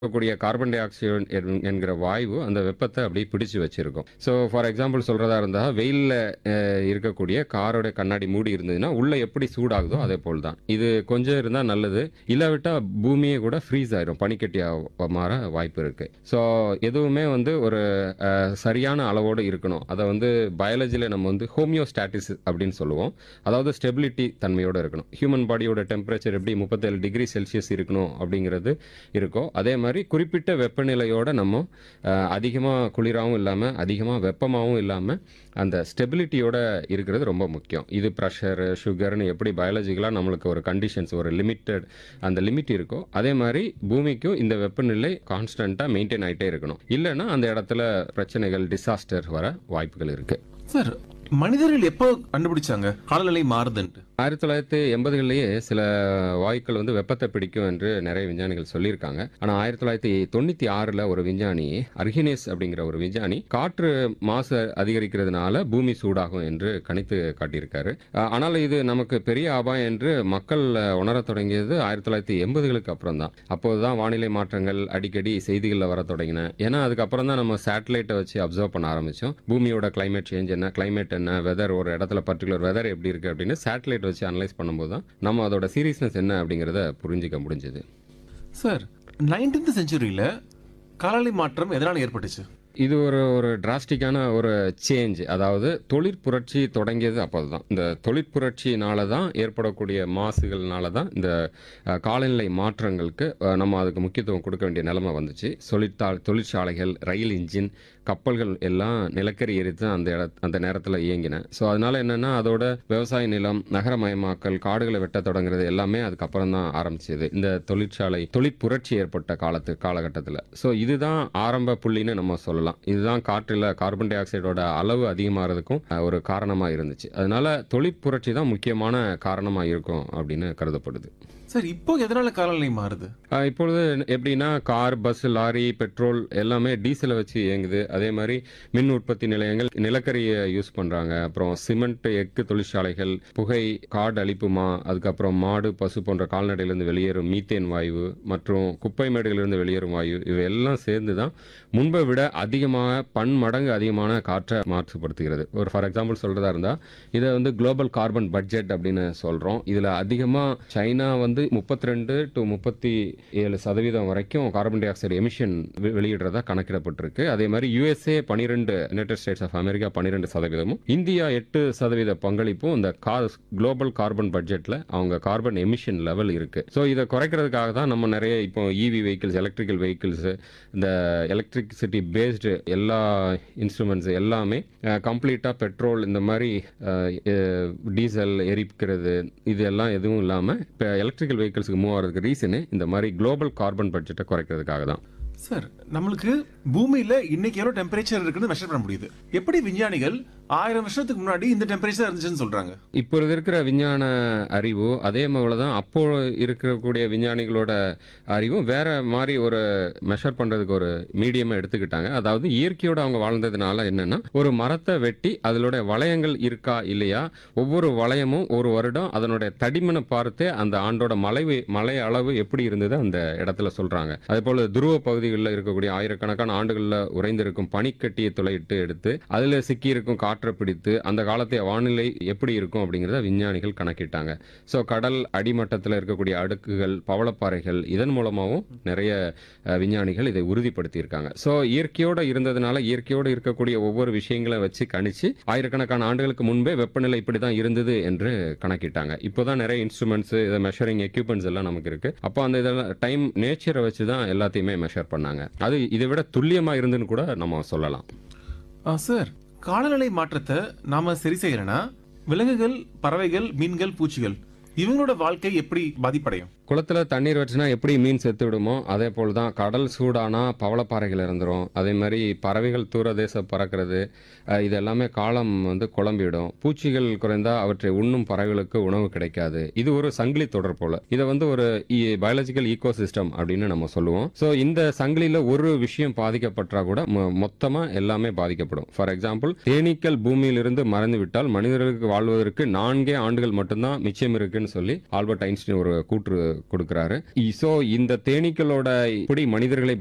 இருக்கக்கூடிய carbon di oxide என்- என்கிற வாயு அந்த வெப்பத்தை அப்படியே பிடிச்சு வச்சிருக்கும் ஸோ ஃபார் எக்ஸாம்பிள் சொல்றதா இருந்தா வெயில்ல அஹ், இருக்கக்கூடிய காரோட கண்ணாடி மூடி இருந்ததுன்னா உள்ள எப்படி சூடாகுதோ அதே போல் தான் இது கொஞ்சம் இருந்தால் நல்லது இல்லாவிட்டா பூமியே கூட ஃப்ரீஸ் ஆயிரும் பனிக்கட்டியாக மாற வாய்ப்பு இருக்கு ஸோ எதுவுமே வந்து ஒரு அஹ், சரியான அளவோடு இருக்கணும் அதை வந்து பயாலஜியில் நம்ம வந்து ஹோமியோஸ்டாட்டிஸ் அப்படின்னு சொல்லுவோம் அதாவது ஸ்டெபிலிட்டி தன்மையோடு இருக்கணும் ஹியூமன் பாடியோட டெம்பரேச்சர் எப்படி முப்பத்தேழு டிகிரி செல்சியஸ் இருக்கணும் அப்படிங்கிறது இருக்கோ அதே மாதிரி குறிப்பிட்ட வெப்பநிலையோட நம்ம அதிகமாக குளிராகவும் இல்லாமல் அதிகமாக வெப்பமாகவும் இல்லாமல் அந்த ஸ்டெபிலிட்டியோட இருக்கிறது ரொம்ப முக்கியம் இது ப்ரெஷர் சுகர்னு எப்படி பயாலஜிக்கலாக நம்மளுக்கு ஒரு கண்டிஷன்ஸ் ஒரு லிமிட்டட் அந்த லிமிட் இருக்கோ அதே மாதிரி பூமிக்கும் இந்த வெப்பநிலை கான்ஸ்டண்ட்டாக மெயின்டைன் ஆகிட்டே இருக்கணும் இல்லைன்னா அந்த இடத்துல பிரச்சனைகள் டிசாஸ்டர் வர வாய்ப்புகள் இருக்குது சார் மனிதர்கள் எப்போ கண்டுபிடிச்சாங்க காலநிலை மாறுதுன்ட்டு ஆயிரத்தி தொள்ளாயிரத்தி எண்பதுகளிலேயே சில வாயுக்கள் வந்து வெப்பத்தை பிடிக்கும் என்று நிறைய விஞ்ஞானிகள் சொல்லியிருக்காங்க ஆனால் ஆயிரத்தி தொள்ளாயிரத்தி தொண்ணூற்றி ஆறில் ஒரு விஞ்ஞானி அர்ஹினேஸ் அப்படிங்கிற ஒரு விஞ்ஞானி காற்று மாசு அதிகரிக்கிறதுனால பூமி சூடாகும் என்று கணித்து காட்டியிருக்காரு அஹ், ஆனால் இது நமக்கு பெரிய அபாயம் என்று மக்கள் அஹ், உணரத் தொடங்கியது ஆயிரத்தி தொள்ளாயிரத்தி எண்பதுகளுக்கு அப்புறம் தான் அப்போதுதான் வானிலை மாற்றங்கள் அடிக்கடி செய்திகளில் வர தொடங்கின ஏன்னா அதுக்கப்புறம் தான் நம்ம சேட்டலைட்டை வச்சு அப்சர்வ் பண்ண ஆரம்பிச்சோம் பூமியோட climate சேஞ்ச் என்ன climate என்ன வெதர் ஒரு இடத்துல பர்டிகுலர் வெதர் எப்படி இருக்கு அப்படின்னு சேட்டலைட் வச்சு அனலைஸ் பண்ணும்போது தான் நம்ம அதோட சீரியஸ்னஸ் என்ன அப்படிங்கிறத புரிஞ்சிக்க முடிஞ்சது சார் நைன்டீன்த் செஞ்சுரியில காலநிலை மாற்றம் எதனால ஏற்பட்டுச்சு இது ஒரு ஒரு டிராஸ்டிக்கான ஒரு சேஞ்ச் அதாவது தொழிற்புரட்சி தொடங்கியது அப்போதுதான் இந்த தொழிற்புரட்சினால தான் ஏற்படக்கூடிய மாசுகள்னால தான் இந்த அஹ், காலநிலை மாற்றங்களுக்கு அஹ், நம்ம அதுக்கு முக்கியத்துவம் கொடுக்க வேண்டிய நிலைமை வந்துச்சு தொழிற்சா தொழிற்சாலைகள் ரயில் இன்ஜின் கப்பல்கள் எல்லாம் நிலக்கரி எரித்து அந்த இட அந்த நேரத்தில் இயங்கின ஸோ அதனால என்னன்னா அதோட விவசாய நிலம் நகரமயமாக்கல் காடுகளை வெட்ட தொடங்குறது எல்லாமே அதுக்கப்புறம் தான் ஆரம்பிச்சது இந்த தொழிற்சாலை தொழிற்புரட்சி ஏற்பட்ட காலத்து காலகட்டத்தில் ஸோ இதுதான் ஆரம்ப புள்ளின்னு நம்ம சொல்லலாம் இதுதான் காற்றில் கார்பன் டை ஆக்சைடோட அளவு அதிகமாகிறதுக்கும் அஹ், ஒரு காரணமாக இருந்துச்சு அதனால தொழிற்புரட்சி தான் முக்கியமான காரணமாக இருக்கும் அப்படின்னு கருதப்படுது சார் இப்போ எதனால காலநிலை மாறுது ஆஹ் இப்பொழுது எப்படின்னா கார் பஸ் லாரி பெட்ரோல் எல்லாமே டீசலை வச்சு இயங்குது அதே மாதிரி மின் உற்பத்தி நிலையங்கள் நிலக்கரியை யூஸ் பண்றாங்க அப்புறம் சிமெண்ட் எஃகு தொழிற்சாலைகள் புகை காடு அழிப்புமா அதுக்கப்புறம் மாடு பசு போன்ற கால்நடையிலிருந்து வெளியேறும் மீத்தேன் வாயு மற்றும் குப்பை மேடுகளிலிருந்து வெளியேறும் வாயு இவையெல்லாம் சேர்ந்து தான் முன்பை விட அதிகமாக பன்மடங்கு அதிகமான காற்றை மாசுபடுத்துகிறது ஒரு ஃபார் எக்ஸாம்பிள் சொல்றதா இருந்தா இதை வந்து குளோபல் கார்பன் பட்ஜெட் அப்படின்னு சொல்றோம் இதுல அதிகமா சைனா வந்து முப்பத்தி ரெண்டு டு முப்பத்தி ஏழு சதவீதம் வரைக்கும் கார்பன் டை ஆக்சைடு எமிஷன் வெளியிடுறதா கணக்கிடப்பட்டிருக்கு அதே மாதிரி யுஎஸ்ஏ பனிரெண்டு யுனைடெட் ஸ்டேட்ஸ் ஆஃப் அமெரிக்கா பன்னிரெண்டு சதவீதமும் இந்தியா எட்டு சதவீத பங்களிப்பும் இந்த குளோபல் கார்பன் பட்ஜெட்ல அவங்க கார்பன் எமிஷன் லெவல் இருக்கு ஸோ இதை குறைக்கிறதுக்காக தான் நம்ம நிறைய இப்போ இவி வெஹிக்கிள்ஸ் எலக்ட்ரிக்கல் வெஹிக்கிள்ஸ் இந்த எலக்ட்ரிசிட்டி பேஸ்டு எல்லா இன்ஸ்ட்ருமெண்ட்ஸ் எல்லாமே கம்ப்ளீட்டாக பெட்ரோல் இந்த மாதிரி டீசல் எரிக்கிறது இது எல்லாம் எதுவும் இல்லாமல் இப்போ எலக்ட்ரிக்கல் வெஹிக்கிள்ஸ்க்கு மூவ் ஆகிறதுக்கு ரீசனு இந்த மாதிரி குளோபல் கார்பன் பட்ஜெட்டை குறைக்கிறதுக்காக தான் சார் நம்மளுக்கு பூமியில இன்னைக்கு எவ்வளவு டெம்பரேச்சர் இருக்குன்னு மெஷர் பண்ண முடியுது எப்படி விஞ்ஞானிகள் ஆயிரம் வருஷத்துக்கு முன்னாடி இந்த டெம்பரேச்சர் இருந்துச்சுன்னு சொல்றாங்க இப்போ இருக்கிற விஞ்ஞான அறிவு அதே மாதிரி தான் அப்போ இருக்கக்கூடிய விஞ்ஞானிகளோட அறிவும் வேற மாதிரி ஒரு மெஷர் பண்றதுக்கு ஒரு மீடியமா எடுத்துக்கிட்டாங்க அதாவது இயற்கையோட அவங்க வாழ்ந்ததுனால என்னன்னா ஒரு மரத்தை வெட்டி அதனோட வளையங்கள் இருக்கா இல்லையா ஒவ்வொரு வளையமும் ஒரு வருடம் அதனுடைய தடிமனை பார்த்து அந்த ஆண்டோட மழை மழை அளவு எப்படி இருந்தது அந்த இடத்துல சொல்றாங்க அதே போல துருவ பகுதிகளில் இருக்கக்கூடிய ஆயிரக்கணக்கான ஆண்டுகளில் உறைந்திருக்கும் பனிக்கட்டியை துளையிட்டு எடுத்து அதுல சிக்கி இருக்கும் காற்றை பிடித்து அந்த காலத்தைய வானிலை எப்படி இருக்கும் அப்படிங்கிறத விஞ்ஞானிகள் கணக்கிட்டாங்க ஸோ கடல் அடிமட்டத்தில் இருக்கக்கூடிய அடுக்குகள் பவளப்பாறைகள் இதன் மூலமாகவும் நிறைய அஹ், விஞ்ஞானிகள் இதை உறுதிப்படுத்தியிருக்காங்க ஸோ இயற்கையோட இருந்ததுனால இயற்கையோட இருக்கக்கூடிய ஒவ்வொரு விஷயங்களை வச்சு கணிச்சு ஆயிரக்கணக்கான ஆண்டுகளுக்கு முன்பே வெப்பநிலை இப்படி தான் இருந்தது என்று கணக்கிட்டாங்க இப்போதான் நிறைய இன்ஸ்ட்ருமெண்ட்ஸ் இதை மெஷரிங் எக்யூப்மெண்ட்ஸ் எல்லாம் நமக்கு இருக்கு அப்போ அந்த இதெல்லாம் டைம் நேச்சரை வச்சு தான் எல்லாத்தையுமே மெஷர் பண்ணாங்க அது இதை விட துல்லியமா இருந்துன்னு கூட நம்ம சொல்லலாம் ஆ, சார் காலநிலை மாற்றத்தை நாம சரி செய்யறேன்னா விலங்குகள் பறவைகள் மீன்கள் பூச்சிகள் இவங்களோட வாழ்க்கை எப்படி பாதிப்படையும் குளத்துல தண்ணீர் வச்சுனா எப்படி மீன் செத்து விடுமோ அதே போல் தான் கடல் சூடானா பவளப்பாறைகள் இறந்துரும் அதே மாதிரி பறவைகள் தூர தேச பறக்கிறது அஹ், இது எல்லாமே காலம் வந்து குழம்பிடும் பூச்சிகள் குறைந்தா அவற்றை உண்ணும் பறவைகளுக்கு உணவு கிடைக்காது இது ஒரு சங்கிலி தொடர் போல இதை வந்து ஒரு பயாலஜிக்கல் ஈகோ சிஸ்டம் அப்படின்னு நம்ம சொல்லுவோம் ஸோ இந்த சங்கிலியில ஒரு விஷயம் பாதிக்கப்பட்டா கூட மொ- மொத்தமா எல்லாமே பாதிக்கப்படும் ஃபார் எக்ஸாம்பிள் தேனீக்கள் பூமியிலிருந்து மறைந்து விட்டால் மனிதர்களுக்கு வாழ்வதற்கு நான்கே ஆண்டுகள் மட்டும்தான் மிச்சம் இருக்குன்னு சொல்லி ஆல்பர்ட் ஐன்ஸ்டீன் ஒரு கூற்று கொடுக்கறாரு ஸோ இந்த தேனீக்களோட இப்படி மனிதர்களை